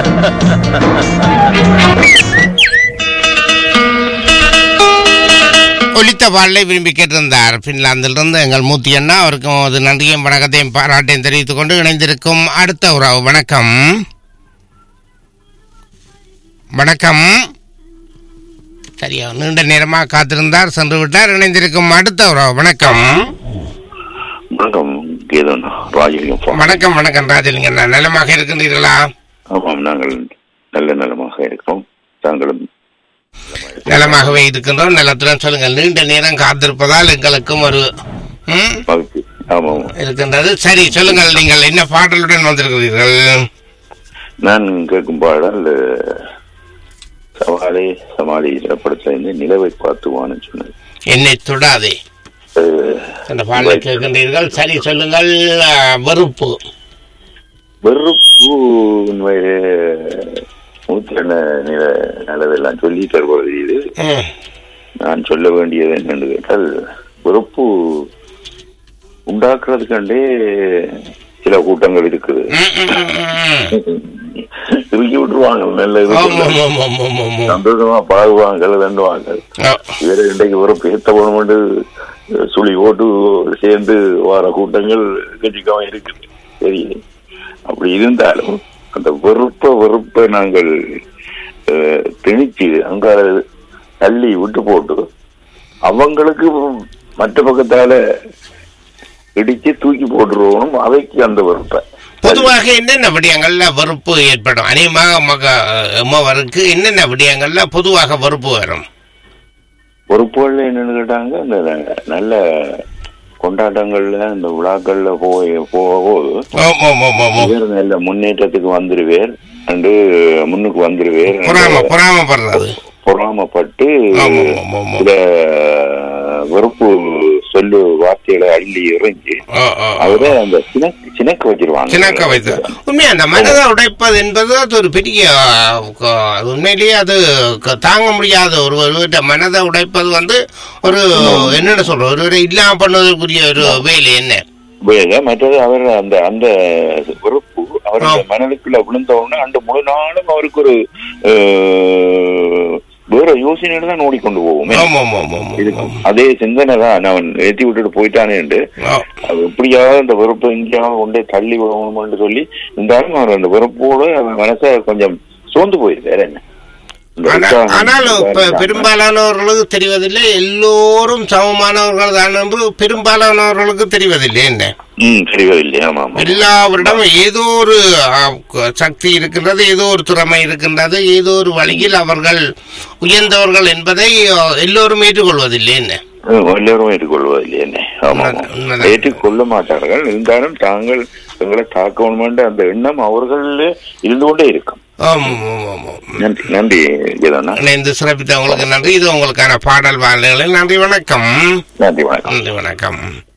ஒலித்த பாடலை விரும்பி கேட்டிருந்தார் பின்லாந்திலிருந்து எங்கள் மூர்த்தி அண்ணா அவருக்கும் அது நன்றியும் வணக்கத்தையும் பாராட்டையும் தெரிவித்துக் கொண்டு இணைந்திருக்கும் அடுத்த உறவு வணக்கம் வணக்கம் சரியா நீண்ட நேரமாக காத்திருந்தார் சென்று விட்டார் இணைந்திருக்கும் அடுத்த உறவு வணக்கம் வணக்கம் கீதன் ராஜலிங்கம் வணக்கம் வணக்கம் ராஜலிங்கம் அண்ணா நலமாக இருக்கின்றீர்களா ஆமாம் நாங்கள் நல்ல நலமாக இருக்கிறோம் தாங்களும் நலமாகவே இருக்கின்றோம் நலத்துடன் சொல்லுங்கள் நீண்ட நேரம் காத்திருப்பதால் எங்களுக்கும் ஒரு ம், மகிழ்ச்சி ஆமாம் இருக்கின்றது சரி சொல்லுங்கள் நீங்கள் என்ன பாடலுடன் வந்திருக்கிறீர்கள் நான் கேட்கும் பாடல் சவாலே சமாளி படத்துல இருந்து நிலவை பார்த்துவான்னு சொன்னது என்னை தொடாதே அஹ், அந்த பாடலை கேட்கின்றீர்கள் சரி சொல்லுங்கள் ஆ, வெறுப்பு வெறுப்பு உண்மையிலே மூத்திரன நில நிலவெல்லாம் சொல்லி தருவது இது ம், நான் சொல்ல வேண்டியது என்னன்னு கேட்டால் வெறுப்பு உண்டாக்குறதுக்காண்டே சில கூட்டங்கள் இருக்குது ம், ம், ம், ம். தூக்கி விட்டுருவாங்க நல்ல இது ஆம், ஆம், ஆம், ஆம், ஆம், ஆம், ஆம். சந்தோஷமா பழகுவாங்க தண்டுவாங்க ஆ, இவரை இன்றைக்கு ஒரு பேத்த போனோம்னு சுழி ஓட்டு சேர்ந்து வர கூட்டங்கள் கட்சிக்காம இருக்குது சரி அப்படி இருந்தாலும் அந்த வெறுப்ப வெறுப்பை நாங்கள் அஹ், திணிச்சு அங்க தள்ளி விட்டு போட்டு அவங்களுக்கு மற்ற பக்கத்தால இடிச்சு தூக்கி போட்டுருவோம் அவைக்கு அந்த வெறுப்பை பொதுவாக என்னென்ன விடயங்கள்ல வெறுப்பு ஏற்படும் அநேகமாக மக எம்மவருக்கு என்னென்ன விடயங்கள்ல பொதுவாக வெறுப்பு வரும் பொறுப்புகள் என்னன்னு கேட்டாங்க இந்த நல்ல கொண்டாட்டங்கள்ல இந்த விழாக்கள்ல போய் போகும்போது ஆம், ஆம், ஆம், ஆம், ஆம். இவர் நல்ல முன்னேற்றத்துக்கு வந்துருவேர் அண்டு முன்னுக்கு வந்துருவேர் பொறாம பொறாமப்படுறது பொறாமப்பட்டு ஆமா, ஆமா, ஆமா. சில வெறுப்பு சொல்லு வார்த்தைகளை அள்ளி எறிஞ்சு ஆ, ஆ, ஆ. அவரை அந்த சினக்கு சினக்க வச்சிருவாங்க சினக்க வைத்து உண்மையா அந்த மனதை உடைப்பது என்பது அது ஒரு பெரிய க- அது உண்மையிலேயே அது க- தாங்க முடியாத ஒரு ஒருவருடைய மனதை உடைப்பது வந்து ஒரு என்னென்ன சொல்ற ஒரு இல்லாம பண்ணுவதற்குரிய ஒரு வேலை என்ன வேலை மற்றது அவர் அந்த அந்த வெறுப்பு அவருடைய மனதுக்குள்ள விழுந்த உடனே அந்த முழு நாளும் அவருக்கு ஒரு அஹ், வேற யோசனையில தான் ஓடிக்கொண்டு போவோமே ஆமா ஆமா ஆமா ஆமா, இது ஆமா அதே சிந்தனை தான் அவன் ஏற்றி விட்டுட்டு போயிட்டானேண்டு ஆ. அது எப்படியாவது அந்த வெறுப்பை எங்கேயாவது கொண்டே தள்ளி விடணும்னு சொல்லி இருந்தாலும் அவர் அந்த வெறுப்போடு அவன் மனசை கொஞ்சம் சோர்ந்து போயிருக்கு வேற என்ன இந்த ஆனா- உற்சாகம் ஆனாலும் இப்ப இல்லாம- பெரும்பாலானவர்களுக்கு தெரிவதில்லை எல்லோரும் சமமானவர்கள் தான் என்று பெரும்பாலானவர்களுக்கு தெரிவதில்லை என்ன ம் தெரிவதில்லை ஆமா ஆமா எல்லாவரிடமும் ஏதோ ஒரு ஆ, க- சக்தி இருக்கின்றது ஏதோ ஒரு திறமை இருக்கின்றது ஏதோ ஒரு வழியில் அவர்கள் உயர்ந்தவர்கள் என்பதை ஆ, எல்லோரும் ஏற்றுக்கொள்வதில்லை என்ன ம், எல்லோரும் ஏற்றுக்கொள்வதில்லை என்ன ஆமா ஆமா. உண்மைதான், உண்மைதான். ஏற்றுக்கொள்ள மாட்டார்கள் இருந்தாலும் தாங்கள் எங்களை தாக்கணுமென்ற அந்த எண்ணம் அவர்கள் இருந்து கொண்டே இருக்கும் ஆமாம் ஆமாம் ஆமாம் நன்றி நன்றி கீதண்ணா இணைந்து சிறப்பித்த உங்களுக்கு நன்றி இது உங்களுக்கான பாடல் வாழ்நிலை நன்றி வணக்கம் நன்றி வணக்கம் நன்றி வணக்கம்